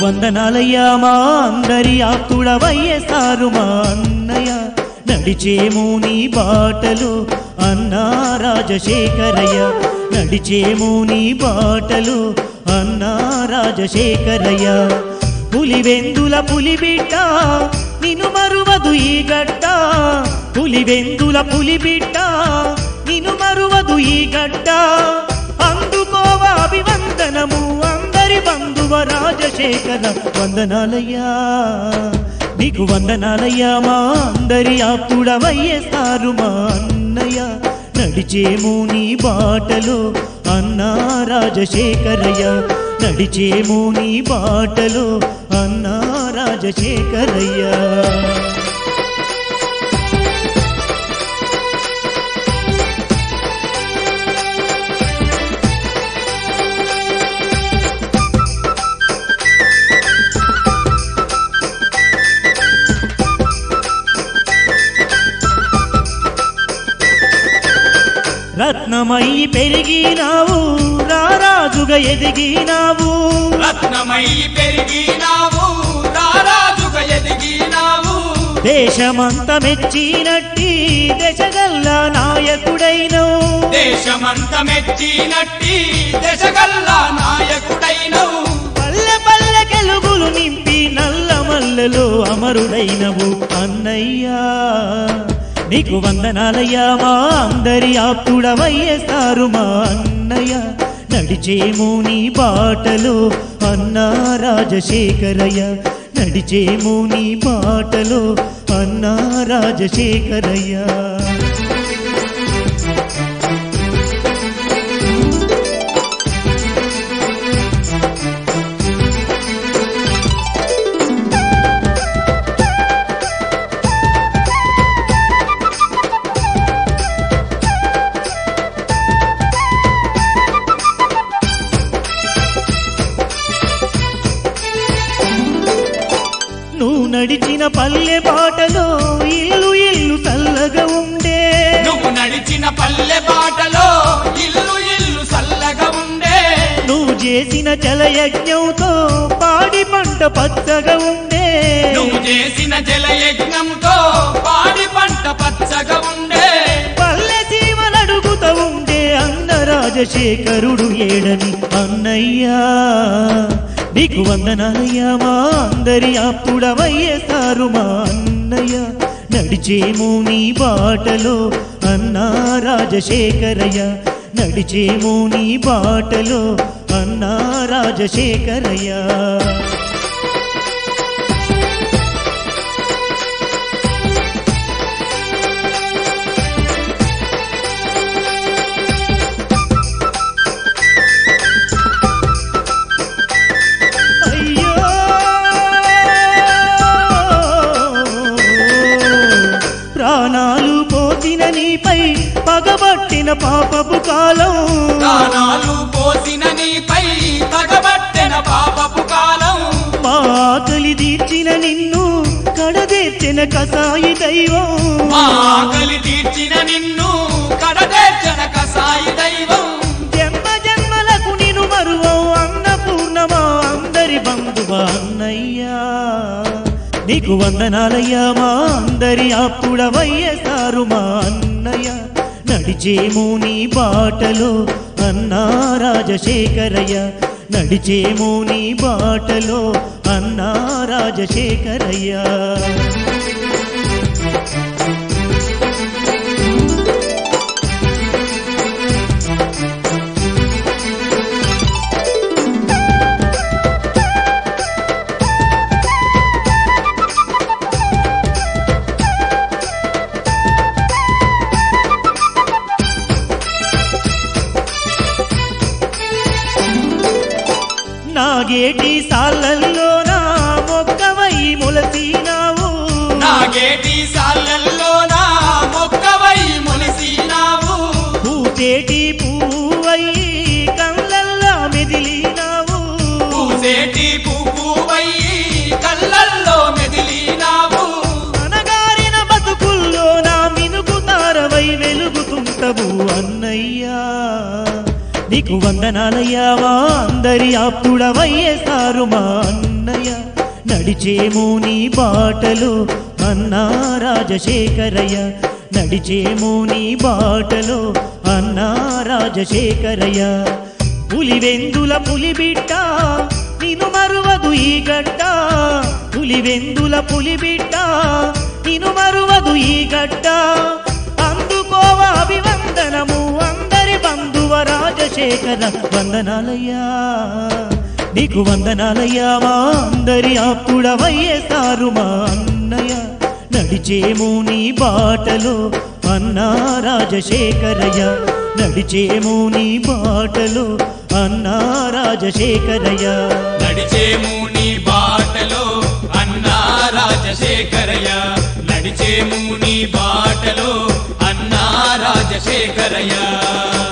వందనాలయ్యా మా అందరి ఆప్తుడవయ్యే సారు మా అన్నయ్య నడిచేమో నీ బాటలు అన్నా రాజశేఖరయ్య నడిచేమో నీ బాటలు అన్నా రాజశేఖరయ్య పులివెందుల పులిబిడ్డ నిన్ను మరువదు ఈ గడ్డ పులివెందుల పులిబిడ్డ నిన్ను మరువదు ఈ గడ్డ అందుకోవా అభివందనము అందరి బంధువ రాజశేఖర వందనాలయ్యా నీకు వందనాలయ్యా మా అందరి ఆప్తుడవయ్యేస్తారు మా అన్నయ్య నడిచేమో నీ బాటలో అన్నా రాజశేఖరయ్య నడిచేమో నీ బాటలో అన్నా రాజశేఖరయ్య రత్నమయ్యి పెరిగినావు రారాజుగా ఎదిగినావు రత్నమై పెరిగినావు రారాజుగ ఎదిగినావు దేశమంత మెచ్చినట్టి దశగల్ల నాయకుడైనవు దేశమంత మెచ్చినట్టి దశగల్లా నాయకుడైనవు పల్లె పల్లె కెలుగులు నింపి నల్ల మల్లెలో అమరుడైనవు అన్నయ్యా నీకు వందనాలయ్యా మా అందరి ఆప్తుడవయ్యేస్తారు మా అన్నయ్య నడిచేమో నీ బాటలో అన్నా రాజశేఖరయ్య నడిచేమో నీ బాటలో అన్నా రాజశేఖరయ్య నువ్వు నడిచిన పల్లె బాటలో ఇల్లు ఇల్లు చల్లగా ఉండే నువ్వు నడిచిన పల్లె బాటలో ఇల్లు ఇల్లు చల్లగా ఉండే నువ్వు చేసిన జలయజ్ఞంతో పాడి పంట పచ్చగా ఉండే నువ్వు చేసిన జలయజ్ఞంతో పాడి పంట పచ్చగా ఉండే పల్లె సీమలడుగుతూ ఉండే అన్న రాజశేఖరుడు ఏడని అన్నయ్యా నీకు వందనాలయ్యా మా అందరి అప్పుడవయ్యేసారు మా అన్నయ్య నడిచేమో నీ బాటలో అన్నా రాజశేఖరయ్య నడిచేమో నీ బాటలో అన్నా రాజశేఖరయ్య అయ్యో ప్రాణాలు పోసిన నీపై పగబట్టిన పాపపు కాలం ప్రాణాలు పోసిన నీపై తగబట్టెన పాపపు కాలం మా ఆకలి తీర్చిన నిన్ను కడదేర్చిన కసాయి దైవం మా ఆకలి తీర్చిన నిన్ను కడదేర్చన కసాయి దైవం జన్మ జన్మలకు నిన్ను మరువం అన్నపూర్ణమా అందరి బంధువా అన్నయ్యా నీకు వందనాలయ్యా మా అందరి ఆప్తుడవయ్యేసారు మా అన్నయ్య నడిచేమో నీ బాటలో అన్నా రాజశేఖరయ్య నడిచేమో నీ బాటలో అన్నా రాజశేఖరయ్య నాగేటి సాలల్లో నా మొక్కవై మొలసినావు నాగేటి సాలల్లో నా మొక్కవై మొలిసినావు పూతేటి పువ్వై కళ్ళల్లా మెదిలినావు పూసేటి పువ్వువై కళ్ళల్లో మెదిలినావు అనగారిన బతుకుల్లో నా మినుగు తారవై వెలుగుతుంటవు అన్నయ్యా నీకు వందనాలయ్యా మా అందరి ఆప్తుడవయ్యేసారు మా అన్నయ్య నడిచేమో నీ బాటలో అన్నా రాజశేఖరయ్య నడిచేమో నీ బాటలో అన్నా రాజశేఖరయ్య పులివెందుల పులిబిట్ట నిను మరువదు ఈ గడ్డ పులివెందుల పులిబిట్ట నిను మరువదు ఈ గడ్డ అందుకోవ అభివందనము అందరి బంధువ రాజశేఖర వందనాలయ్యా నీకు వందనాలయ్యా మా అందరి ఆప్తుడవయ్యేసారు మా అన్నయ్య నడిచేమో నీ బాటలో అన్నా రాజశేఖరయ్య నడిచేమో నీ బాటలో అన్నా రాజశేఖరయ్య నడిచేము నీ బాటలో అన్నా రాజశేఖరయ్య నడిచేము నీ బాటలో అన్నా రాజశేఖరయ్య